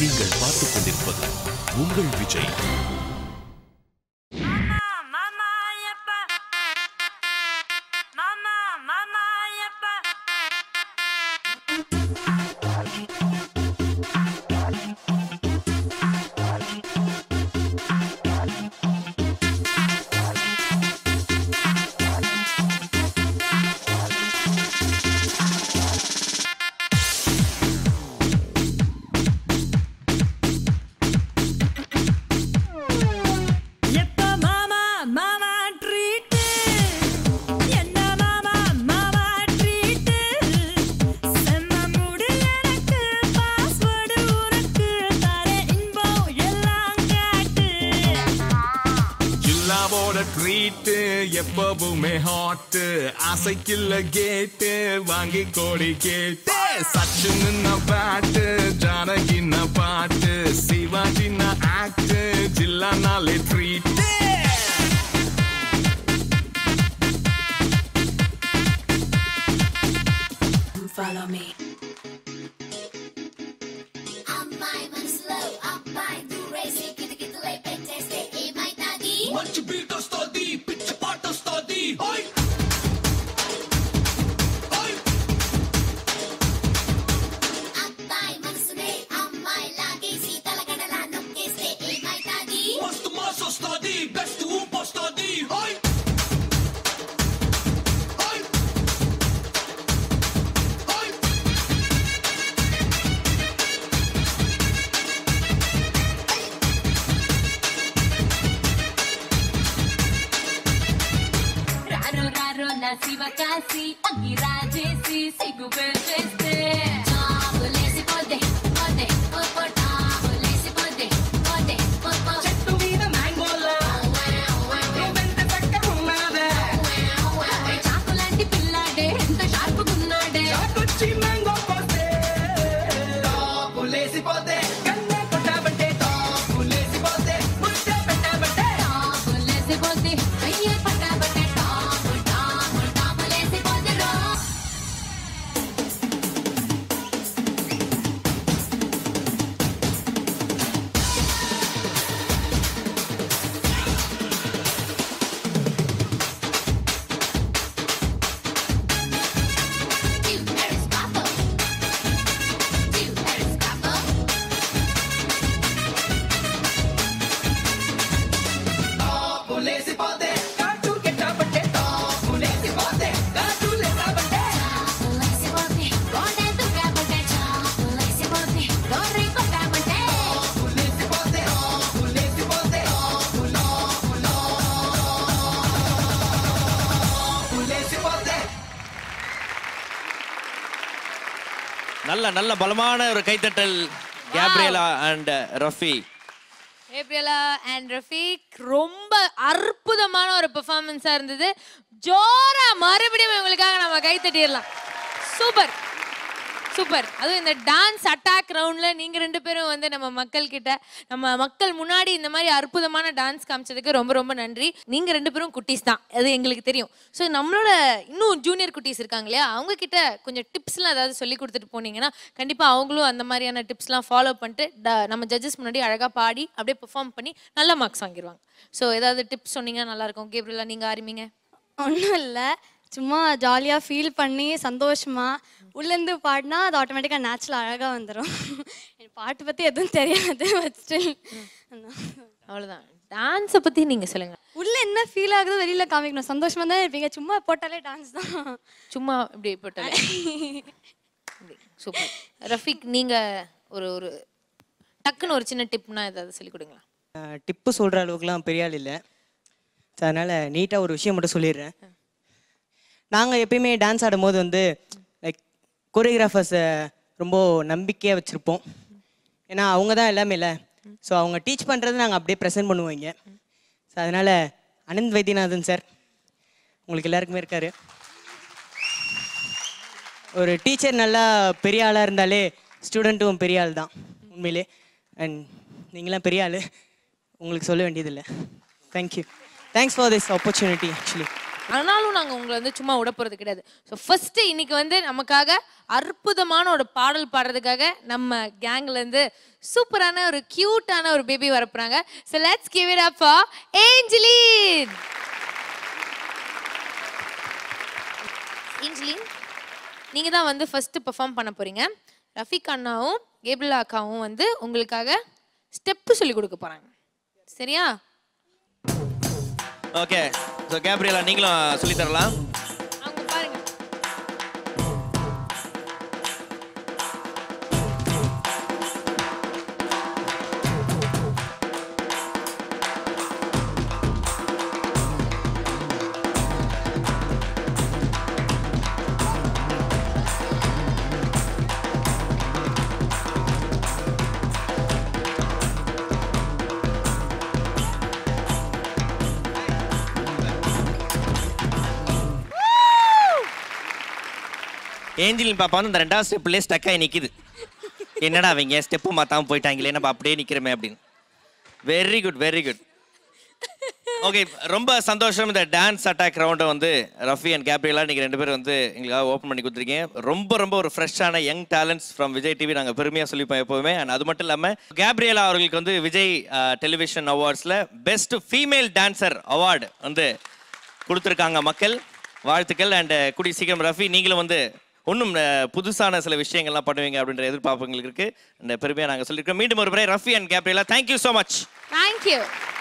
நீங்கள் பார்த்துக் கொண்டிருப்பது உங்கள் விஜய் எப்ப மாமா மாமா ட்ரீட் என்ன மாமா மாமா ட்ரீட் செம்ம முடி எனக்கு பாஸ்வேர்டு உனக்கு தர இன்பம் எல்லாம் காட்டு ஜில்லாவோட ட்ரீட்டு எப்பவுமே ஹாட்டு ஆசைக்குள்ள கேட்டு வாங்கி கோடி கேட்டு சச்சின் பாட்டு ஜானகி பாட்டு சிவாஜி ஆக்ட் ஜில்லானாலே ட்ரீட்டு Follow me. అమ్మాయి మనసులో అబ్బాయి దూరేసి కితకితలై పెట్టేస్తే ఏమైతాది మంచి బీట్ వస్తుంది పిచ్చి పాట వస్తుంది అబ్బాయి మనసునే అమ్మాయి లాగేసి తలగడలా నొక్కేస్తే ఏమైతాది మస్తు మాస్ వస్తుంది బెస్ట్ ఊపు వస్తుంది రారో రారో నా శివకాశి అగ్గి రాజేసి సిగ్గు పెట్టేస్తే జాబులేసిపోతే పోతే పోపో టాబులేసిపోతే పోతే పోపో చెట్టు మీద మ్యాంగోలా నువ్వెంత చక్కగున్నావే చాకులాంటి పిల్లాడే ఎంత షార్పుకున్నాడే చాకొచ్చి మ్యాంగో కోస్తే టాపులేసిపోతే కన్నే కొట్టాబంటే టాపులేసిపోతే ముద్ద పెట్టాబంటే టాబులేసిపోతే అయ్యే పట్టాబట్టే టాబు టాబు టాబులేసిపోతే రో You Paris Papa. You Paris Papa. టాపులేసిపోతే కాటు కెట్టాబంటే టాపులేసిపోతే కాటు లేసాబంటే లేసిపోతే గోడె దుర్గాబట్టే చాపు లేసిపోతే గోరి కొట్టాబట్టే టాపులేసిపోతే టాపులేసిపోతే టాపులేసిపోతే நல்ல நல்ல பலமான ஒரு கைத்தட்டல் Gabriella and Rafi Gabriella and Rafiq ரொம்ப அற்புதமான ஒரு பெர்ஃபார்மன்ஸாக இருந்தது ஜோரா மறுபடியும் இவங்களுக்காக நம்ம கை தட்டிடலாம் சூப்பர் சூப்பர் அதுவும் இந்த டான்ஸ் அட்டாக் ரவுண்டில் நீங்கள் ரெண்டு பேரும் வந்து நம்ம மக்கள் கிட்ட நம்ம மக்கள் முன்னாடி இந்த மாதிரி அற்புதமான டான்ஸ் காமிச்சதுக்கு ரொம்ப ரொம்ப நன்றி நீங்கள் ரெண்டு பேரும் குட்டீஸ் தான் அது எங்களுக்கு தெரியும் ஸோ நம்மளோட இன்னும் ஜூனியர் குட்டீஸ் இருக்காங்க இல்லையா அவங்க கிட்ட கொஞ்சம் டிப்ஸ்லாம் ஏதாவது சொல்லி கொடுத்துட்டு போனீங்கன்னா கண்டிப்பாக அவங்களும் அந்த மாதிரியான டிப்ஸ்லாம் ஃபாலோ பண்ணிட்டு ட- நம்ம ஜட்ஜஸ் முன்னாடி அழகாக பாடி அப்படியே பெர்ஃபார்ம் பண்ணி நல்ல மார்க்ஸ் வாங்கிடுவாங்க ஸோ ஏதாவது டிப்ஸ் சொன்னீங்கன்னா நல்லாயிருக்கும் கேப்ரிலா நீங்கள் ஆரம்பிங்க ஒன்றும் இல்லை சும்மா ஜாலியாக ஃபீல் பண்ணி சந்தோஷமா உள்ளேருந்து பாடினா அது ஆட்டோமேட்டிக்காக நேச்சுரல் அழகாக வந்துடும் எனக்கு பாட்டு பற்றி எதுவும் தெரியாது பட் ஸ்டில் அவ்வளோதான் டான்ஸை பற்றி நீங்கள் சொல்லுங்கள் உள்ளே என்ன ஃபீல் ஆகுதோ வெளியில் காமிக்கணும் சந்தோஷமாக தான் இருப்பீங்க சும்மா போட்டாலே டான்ஸ் தான் சும்மா இப்படி போட்டாலே சூப்பர் ரஃபீக் நீங்கள் ஒரு ஒரு டக்குன்னு ஒரு சின்ன டிப்னா ஏதாவது சொல்லி கொடுங்களா டிப்பு சொல்கிற அளவுக்குலாம் பெரிய ஆள் இல்லை ஸோ அதனால் நீட்டாக ஒரு விஷயம் மட்டும் சொல்லிடுறேன் நாங்கள் எப்பயுமே டான்ஸ் ஆடும்போது வந்து லைக் கொரியோகிராஃபர்ஸை ரொம்ப நம்பிக்கையாக வச்சுருப்போம் ஏன்னா அவங்க தான் எல்லாமே இல்லை ஸோ அவங்க டீச் பண்ணுறது நாங்கள் அப்படியே ப்ரெசென்ட் பண்ணுவோம் இங்கே ஸோ அதனால் அனந்த் வைத்தியநாதன் சார் உங்களுக்கு எல்லாருக்குமே இருக்காரு ஒரு டீச்சர் நல்லா பெரிய ஆளாக இருந்தாலே ஸ்டூடெண்ட்டும் பெரிய ஆள் தான் உண்மையிலே அண்ட் நீங்களாம் பெரிய ஆள் உங்களுக்கு சொல்ல வேண்டியதில்லை thank you thanks for this opportunity actually ஆனாலும் நாங்கள் உங்களை வந்து சும்மா விட போகிறது கிடையாது ஸோ ஃபஸ்ட்டு இன்னைக்கு வந்து நமக்காக அற்புதமான ஒரு பாடல் பாடுறதுக்காக நம்ம கேங்லேருந்து சூப்பரான ஒரு க்யூட்டான ஒரு பேபி வரப்போகிறாங்க so let's give it up for Angeline Angeline நீங்கள் தான் வந்து ஃபஸ்ட்டு பெர்ஃபார்ம் பண்ண போகிறீங்க ரஃபிக் அண்ணாவும் கேபிள் அக்காவும் வந்து உங்களுக்காக ஸ்டெப்பு சொல்லி கொடுக்க போகிறாங்க சரியா ஓகே ஸோ கேப்ரியலா நீங்களும் சொல்லி தரலாம் அவங்க பாருங்க ஏஞ்சலின் பாப்பா வந்து அந்த ரெண்டாவது ஸ்டெப்லேயே ஸ்டக் ஆகி நிற்கிது என்னடா அவங்க ஸ்டெப்பு மாத்தாம போயிட்டாங்களே நம்ம அப்படியே நிற்கிறோமே அப்படின்னு very good very good okay ரொம்ப சந்தோஷம் இந்த டான்ஸ் அட்டாக் ரவுண்டை வந்து ரஃபி அண்ட் கேப்ரியலா நீங்கள் ரெண்டு பேரும் வந்து எங்களுக்காக ஓப்பன் பண்ணி கொடுத்துருக்கீங்க ரொம்ப ரொம்ப ஒரு ஃப்ரெஷ்ஷான young talents from Vijay TV நாங்கள் பெருமையாக சொல்லிப்போம் எப்போவுமே அண்ட் அது மட்டும் இல்லாமல் கேப்ரியலா அவர்களுக்கு வந்து விஜய் டெலிவிஷன் அவார்ட்ஸில் பெஸ்ட் ஃபீமேல் டான்சர் அவார்டு வந்து கொடுத்துருக்காங்க மக்கள் வாழ்த்துக்கள் அண்ட் கூடிய சீக்கிரம் ரஃபி நீங்களும் வந்து இன்னும் அஹ், புதுசான சில விஷயங்கள்லாம் பண்ணுவீங்க அப்படின்ற எதிர்பார்ப்பு எங்களுக்கு இருக்கு அந்த பெருமையாக நாங்கள் சொல்லியிருக்கோம் மீண்டும் ஒரு முறை Rafi and Gabriella thank you so much thank you